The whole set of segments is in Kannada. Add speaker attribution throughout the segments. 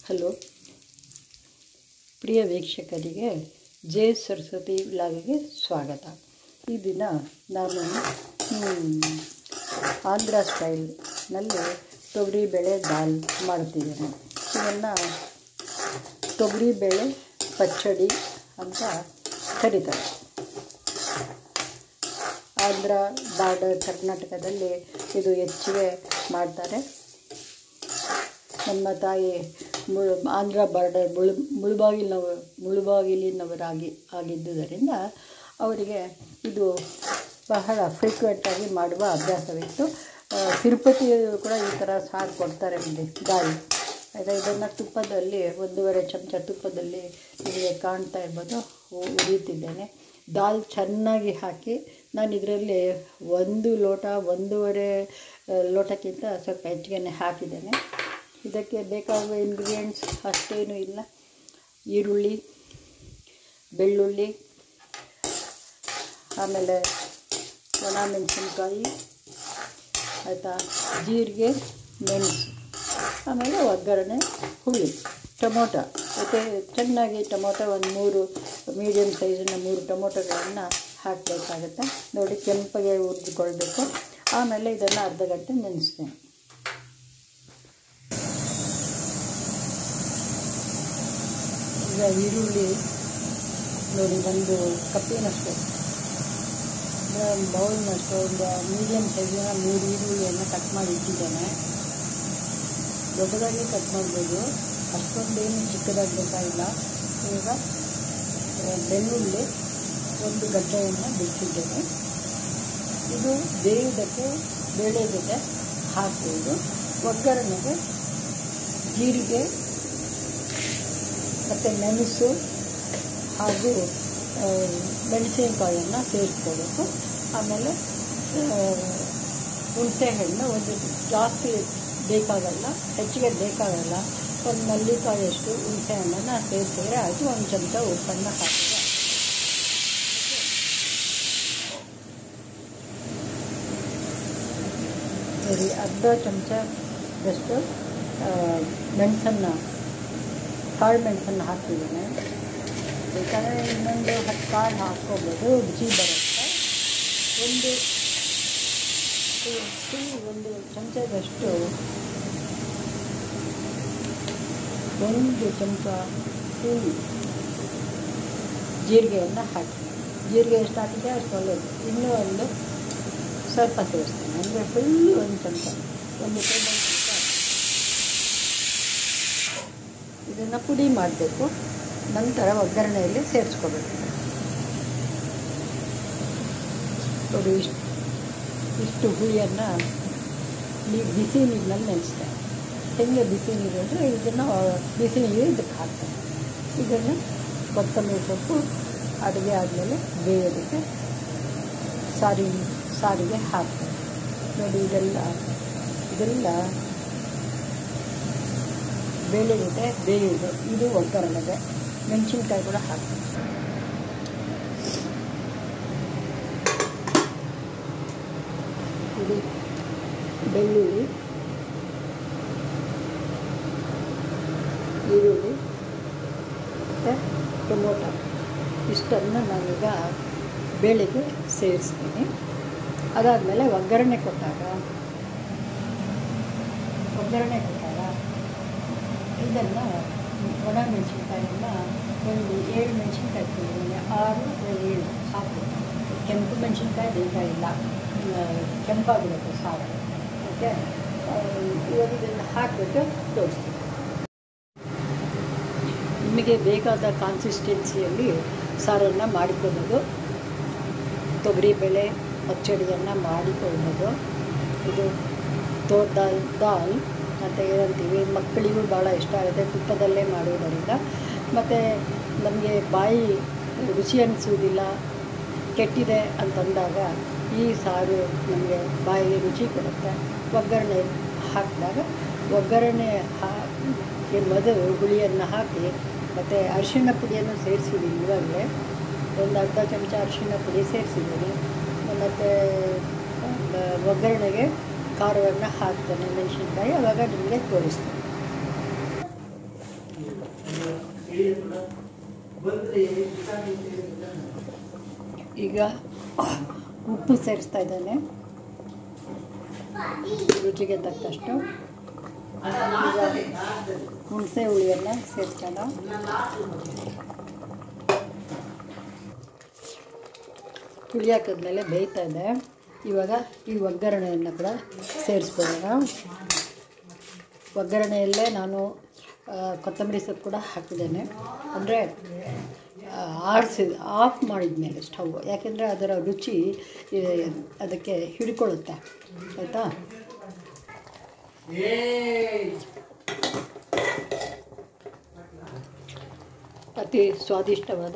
Speaker 1: ಹಲೋ ಪ್ರಿಯ ವೀಕ್ಷಕರಿಗೆ ಜೆ ಸರಸ್ವತಿ ವ್ಲಾಗಿಗೆ ಸ್ವಾಗತ ಈ ದಿನ ನಾನು ಹ್ಮ್, ಆಂಧ್ರ ಸ್ಟೈಲ್ನಲ್ಲಿ ತೊಗರಿಬೇಳೆ ದಾಲ್ ಮಾಡ್ತಿದ್ದೇನೆ ಇದನ್ನು ತೊಗರಿಬೇಳೆ ಪಚ್ಚಡಿ ಅಂತ ಕರೀತಾರೆ ಆಂಧ್ರ ಬಾರ್ಡರ್ ಕರ್ನಾಟಕದಲ್ಲಿ ಇದು ಹೆಚ್ಚಿಗೆ ಮಾಡ್ತಾರೆ ನಮ್ಮ ತಾಯಿ ಮುಳು ಆಂಧ್ರ ಬಾರ್ಡರ್ ಮುಳು ಮುಳುಬಾಗಿಲಿನವ ಮುಳುಬಾಗಿಲಿನವರಾಗಿ ಆಗಿದ್ದುದರಿಂದ ಅವರಿಗೆ ಇದು ಬಹಳ ಫ್ರೀಕ್ವೆಂಟಾಗಿ ಮಾಡುವ ಅಭ್ಯಾಸವಿತ್ತು ಆ, ತಿರುಪತಿಯಲ್ಲೂ ಕೂಡ ಈ ಥರ ಸಾರು ಕೊಡ್ತಾರೆ ನೋಡಿ ದಾಳಿ ಆಯಿತಾ ಇದನ್ನು ತುಪ್ಪದಲ್ಲಿ ಒಂದೂವರೆ ಚಮಚ ತುಪ್ಪದಲ್ಲಿ ನಿಮಗೆ ಕಾಣ್ತಾ ಇರ್ಬೋದು ಉ- ಉರಿಯುತ್ತಿದ್ದೇನೆ ದಾಲ್ ಚೆನ್ನಾಗಿ ಹಾಕಿ ನಾನು ಇದರಲ್ಲಿ ಒಂದು ಲೋಟ ಒಂದೂವರೆ ಆ, ಲೋಟಕ್ಕಿಂತ ಸ್ವಲ್ಪ ಹೆಚ್ಚಿಗೆ ಹಾಕಿದ್ದೇನೆ ಇದಕ್ಕೆ ಬೇಕಾಗುವ ಇಂಗ್ರೀಡಿಯೆಂಟ್ಸ್ ಅಷ್ಟೇನೂ ಇಲ್ಲ ಈರುಳ್ಳಿ ಬೆಳ್ಳುಳ್ಳಿ ಆಮೇಲೆ ಒಣ ಮೆಣಸಿನ್ಕಾಯಿ ಆಯಿತಾ ಜೀರಿಗೆ ಮೆಣಸು ಆಮೇಲೆ ಒಗ್ಗರಣೆ ಹುಳಿ ಟೊಮೊಟೊ ಮತ್ತು ಚೆನ್ನಾಗಿ ಟೊಮೊಟೊ ಒಂದು ಮೂರು ಮೀಡಿಯಮ್ ಸೈಜಿನ ಮೂರು ಟೊಮೊಟೊಗಳನ್ನು ಹಾಕಬೇಕಾಗುತ್ತೆ ನೋಡಿ ಕೆಂಪಗೆ ಹುರಿದುಕೊಳ್ಬೇಕು ಆಮೇಲೆ ಇದನ್ನು ಅರ್ಧ ಗಂಟೆ ನೆನೆಸ್ತೇನೆ ಈಗ ಈರುಳ್ಳಿ ನೋಡಿ ಒಂದು ಕಪ್ಪಿನಷ್ಟು ಬೌಲ್ನಷ್ಟು ಒಂದು ಮೀಡಿಯಮ್ ಸೈಜಿನ ಮೂರು ಈರುಳ್ಳಿಯನ್ನು ಕಟ್ ಮಾಡಿ ಇಟ್ಟಿದ್ದೇನೆ ದೊಡ್ಡದಾಗಿ ಕಟ್ ಮಾಡ್ಬೋದು ಅಷ್ಟೊಂದೇನು ಚಿಕ್ಕದಾಗಿ ಬೇಕಾಗಿಲ್ಲ ಈಗ ಆ, ಬೆಳ್ಳುಳ್ಳಿ ಒಂದು ಗಡ್ಡೆಯನ್ನು ಬಿಟ್ಟಿದ್ದೇನೆ ಇದು ಬೇಯುವುದಕ್ಕೆ ಬೇಳೆ ಜೊತೆ ಹಾಕುವುದು ಒಗ್ಗರಣೆಗೆ ಜೀರಿಗೆ ಮತ್ತು ಮೆಣಸು ಹಾಗೂ ಆ, ಮೆಣಸಿನಕಾಯನ್ನು ಸೇರಿಸ್ಕೋಬೇಕು ಆಮೇಲೆ ಆ, ಹುಣಸೆಹಣ್ಣು ಒಂದು ಜಾಸ್ತಿ ಬೇಕಾಗಲ್ಲ ಹೆಚ್ಚಿಗೆ ಬೇಕಾಗಲ್ಲ ಒಂದು ನಲ್ಲಿಕಾಯಷ್ಟು ಹುಣಸೆಹಣ್ಣನ್ನು ಸೇರಿಸಿದ್ರೆ ಆಯಿತು ಒಂದು ಚಮಚ ಉಪ್ಪನ್ನು ಹಾಕಿದ್ರೆ ಸರಿ ಅರ್ಧ ಚಮಚದಷ್ಟು ಮೆಣಸನ್ನು ಕಾಳು ಮೆಣಸನ್ನು ಹಾಕ್ತಿದ್ದೇನೆ ಬೇಕಾದ್ರೆ ಇನ್ನೊಂದು ಹತ್ತು ಕಾಳು ಹಾಕ್ಕೊಬೋದು ರುಚಿ ಬರುತ್ತೆ ಒಂದು ಟೀ ಒಂದು ಚಮಚದಷ್ಟು ಒಂದು ಚಮಚ ಟೀ ಜೀರಿಗೆಯನ್ನು ಹಾಕಿ ಜೀರಿಗೆ ಎಷ್ಟು ಹಾಕಿದೆ ಅಷ್ಟು ಒಳ್ಳೆಯದು ಇನ್ನೂ ಒಂದು ಸ್ವಲ್ಪ ಸೇರಿಸ್ತೀನಿ ಅಂದರೆ ಫುಲ್ ಒಂದು ಚಮಚ ಒಂದು ಟೇಬಲ್ ಚಮಚ ಇದನ್ನು ಪುಡಿ ಮಾಡಬೇಕು ನಂತರ ಒಗ್ಗರಣೆಯಲ್ಲಿ ಸೇರಿಸ್ಕೋಬೇಕು ನೋಡಿ ಇಷ್ಟು ಇಷ್ಟು ಹುಳಿಯನ್ನು ನೀರು ಬಿಸಿ ನೀರಿನಲ್ಲಿ ನೆನೆಸ್ತಾರೆ ಹೆಂಗೆ ಬಿಸಿ ನೀರು ಅಂದರೆ ಇದನ್ನು ಬಿಸಿ ನೀರು ಇದಕ್ಕೆ ಹಾಕ್ತಾರೆ ಇದನ್ನು ಕೊತ್ತಂಬರಿ ಸೊಪ್ಪು ಅಡುಗೆ ಆದಮೇಲೆ ಬೇಯೋದಕ್ಕೆ ಸಾರಿ ಸಾರಿಗೆ ಹಾಕ್ತಾರೆ ನೋಡಿ ಇದೆಲ್ಲ ಇದೆಲ್ಲ ಬೇಳೆ ಜೊತೆ ಬೇಯುವುದು ಇದು ಒಗ್ಗರಣೆಗೆ ಮೆಣಸಿನ್ಕಾಯಿ ಕೂಡ ಹಾಕ್ತಾರೆ ಇದು ಬೆಳ್ಳುಳ್ಳಿ ಈರುಳ್ಳಿ ಮತ್ತು ಟೊಮೊಟೊ ಇಷ್ಟನ್ನು ನಾನೀಗ ಬೇಳೆಗೆ ಸೇರಿಸ್ತೀನಿ ಅದಾದಮೇಲೆ ಒಗ್ಗರಣೆ ಕೊಟ್ಟಾಗ ಒಗ್ಗರಣೆ ಕೊಟ್ಟಾಗ ಇದನ್ನು ಒಣ ಮೆಣಸಿನ್ಕಾಯನ್ನು ಒಂದು ಏಳು ಮೆಣಸಿನ್ಕಾಯಿ ತಿಂದಿದ್ದೀನಿ ಆರು ಅಥವಾ ಏಳು ಸಾಕು ಕೆಂಪು ಮೆಣಸಿನ್ಕಾಯಿ ಬೇಕಾಗಿಲ್ಲ ಆ, ಕೆಂಪಾಗಿರುತ್ತೆ ಸಾರು ಓಕೆ ಆ, ಇವಾಗ ಇದನ್ನು ಹಾಕಿಬಿಟ್ಟು ತೋರಿಸ್ತೀನಿ ನಿಮಗೆ ಬೇಕಾದ ಕಾನ್ಸಿಸ್ಟೆನ್ಸಿಯಲ್ಲಿ ಸಾರನ್ನು ಮಾಡಿಕೊಳ್ಳೋದು ತೊಗರಿಬೇಳೆ ಪಚ್ಚಡಿಯನ್ನು ಮಾಡಿಕೊಳ್ಳೋದು ಇದು ತೋರ್ ದಾಲ್ ದಾಲ್ ಅಂತ ಏನಂತೀವಿ ಮಕ್ಕಳಿಗೂ ಭಾಳ ಇಷ್ಟ ಆಗುತ್ತೆ ತುಪ್ಪದಲ್ಲೇ ಮಾಡುವುದರಿಂದ ಮತ್ತು ನಮಗೆ ಬಾಯಿ ರುಚಿ ಅನಿಸೋದಿಲ್ಲ ಕೆಟ್ಟಿದೆ ಅಂತಂದಾಗ ಈ ಸಾರು ನಮಗೆ ಬಾಯಿಗೆ ರುಚಿ ಕೊಡುತ್ತೆ ಒಗ್ಗರಣೆ ಹಾಕಿದಾಗ ಒಗ್ಗರಣೆ ಹಾಕಿ ಮೊದಲು ಹುಳಿಯನ್ನು ಹಾಕಿ ಮತ್ತು ಅರಿಶಿಣ ಪುಡಿಯನ್ನು ಸೇರಿಸಿದ್ದೀನಿ ಇವಾಗಲೇ ಒಂದು ಅರ್ಧ ಚಮಚ ಅರಿಶಿಣ ಪುಡಿ ಸೇರಿಸಿದ್ದೀನಿ ಮತ್ತು ಒಗ್ಗರಣೆಗೆ ಖಾರವನ್ನು ಹಾಕ್ತೇನೆ ಮೆಣಸಿನ್ಕಾಯಿ ಆವಾಗ ನಿಮಗೆ ತೋರಿಸ್ತೇನೆ ಈಗ ಉಪ್ಪು ಸೇರಿಸ್ತಾ ಇದ್ದಾನೆ ರುಚಿಗೆ ತಕ್ಕಷ್ಟು ಹುಣಸೆ ಹುಳಿಯನ್ನು ಸೇರ್ಸೋಣ ಹುಳಿ ಹಾಕಿದ್ಮೇಲೆ ಬೇಯ್ತಾ ಇದೆ ಇವಾಗ ಈ ಒಗ್ಗರಣೆಯನ್ನು ಕೂಡ ಸೇರಿಸ್ಬಿಡೋಣ ಒಗ್ಗರಣೆಯಲ್ಲೇ ನಾನು ಆ, ಕೊತ್ತಂಬರಿ ಸೊಪ್ಪು ಕೂಡ ಹಾಕಿದ್ದೇನೆ ಅಂದರೆ ಆರಿಸಿ ಆಫ್ ಮಾಡಿದ ಮೇಲೆ ಸ್ಟವ್ ಯಾಕೆಂದರೆ ಅದರ ರುಚಿ ಈ, ಅದಕ್ಕೆ ಹಿಡ್ಕೊಳ್ಳುತ್ತೆ ಆಯಿತಾ ಅತಿ ಸ್ವಾದಿಷ್ಟವಾದ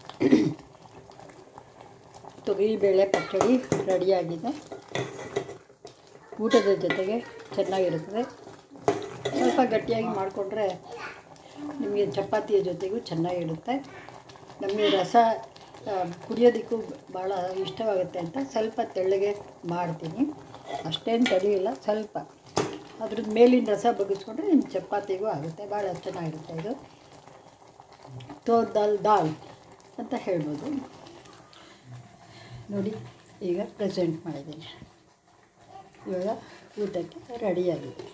Speaker 1: ತೊಗರಿಬೇಳೆ ಪಚ್ಚಡಿ ರೆಡಿಯಾಗಿದೆ ಊಟದ ಜೊತೆಗೆ ಚೆನ್ನಾಗಿರುತ್ತದೆ ಸ್ವಲ್ಪ ಗಟ್ಟಿಯಾಗಿ ಮಾಡಿಕೊಂಡ್ರೆ ನಿಮಗೆ ಚಪಾತಿಯ ಜೊತೆಗೂ ಚೆನ್ನಾಗಿರುತ್ತೆ ನಮಗೆ ರಸ ಆ, ಕುಡಿಯೋದಕ್ಕೂ ಭಾಳ ಇಷ್ಟವಾಗುತ್ತೆ ಅಂತ ಸ್ವಲ್ಪ ತೆಳ್ಳಗೆ ಮಾಡ್ತೀನಿ ಅಷ್ಟೇನು ತಡಿಯಿಲ್ಲ ಸ್ವಲ್ಪ ಅದ್ರದ್ದು ಮೇಲಿನ ರಸ ಬಗ್ಗಿಸ್ಕೊಂಡ್ರೆ ನಿಮ್ಮ ಚಪಾತಿಗೂ ಆಗುತ್ತೆ ಭಾಳ ಚೆನ್ನಾಗಿರುತ್ತೆ ಇದು ತೋರ್ ದಾಲ್ ದಾಲ್ ಅಂತ ಹೇಳ್ಬೋದು ನೋಡಿ ಈಗ ಪ್ರೆಸೆಂಟ್ ಮಾಡಿದ್ದೀನಿ ಇವಾಗ ಊಟಕ್ಕೆ ರೆಡಿಯಾಗಿದೆ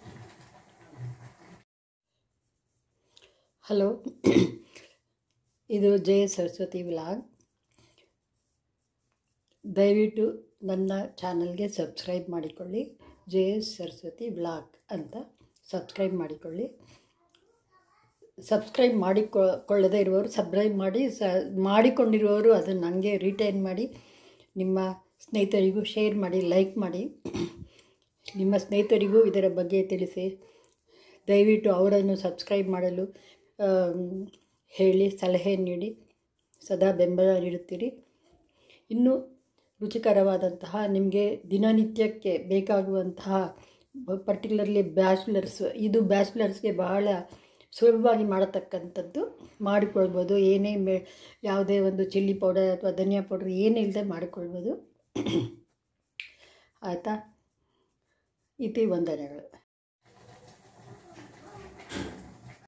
Speaker 1: ಹಲೋ ಇದು ಜಯ ಸರಸ್ವತಿ ವ್ಲಾಗ್ ದಯವಿಟ್ಟು ನನ್ನ ಚಾನಲ್ಗೆ ಸಬ್ಸ್ಕ್ರೈಬ್ ಮಾಡಿಕೊಳ್ಳಿ ಜಯ ಸರಸ್ವತಿ ವ್ಲಾಗ್ ಅಂತ ಸಬ್ಸ್ಕ್ರೈಬ್ ಮಾಡಿಕೊಳ್ಳಿ ಸಬ್ಸ್ಕ್ರೈಬ್ ಮಾಡಿಕೊಳ್ಳದೇ ಇರುವವರು ಸಬ್ಸ್ಕ್ರೈಬ್ ಮಾಡಿ ಸ ಮಾಡಿಕೊಂಡಿರುವವರು ಅದನ್ನು ನನಗೆ ರಿಟೈನ್ ಮಾಡಿ ನಿಮ್ಮ ಸ್ನೇಹಿತರಿಗೂ ಶೇರ್ ಮಾಡಿ ಲೈಕ್ ಮಾಡಿ ನಿಮ್ಮ ಸ್ನೇಹಿತರಿಗೂ ಇದರ ಬಗ್ಗೆ ತಿಳಿಸಿ ದಯವಿಟ್ಟು ಅವರನ್ನು ಸಬ್ಸ್ಕ್ರೈಬ್ ಮಾಡಲು ಆಮ್, ಹೇಳಿ ಸಲಹೆ ನೀಡಿ ಸದಾ ಬೆಂಬಲ ನೀಡುತ್ತೀರಿ ಇನ್ನು ರುಚಿಕರವಾದಂತಹ ನಿಮಗೆ ದಿನನಿತ್ಯಕ್ಕೆ ಬೇಕಾಗುವಂತಹ ಪರ್ಟಿಕ್ಯುಲರ್ಲಿ ಬ್ಯಾಚುಲರ್ಸ್ ಇದು ಬ್ಯಾಚುಲರ್ಸ್ಗೆ ಬಹಳ ಸುಲಭವಾಗಿ ಮಾಡತಕ್ಕಂಥದ್ದು ಮಾಡಿಕೊಳ್ಬೋದು ಏನೇ ಮೆ ಯಾವುದೇ ಒಂದು ಚಿಲ್ಲಿ ಪೌಡರ್ ಅಥವಾ ಧನಿಯಾ ಪೌಡರ್ ಏನಿಲ್ಲದೆ ಮಾಡಿಕೊಳ್ಬೋದು ಆಯಿತಾ ಇತಿ ವಂದನೆಗಳು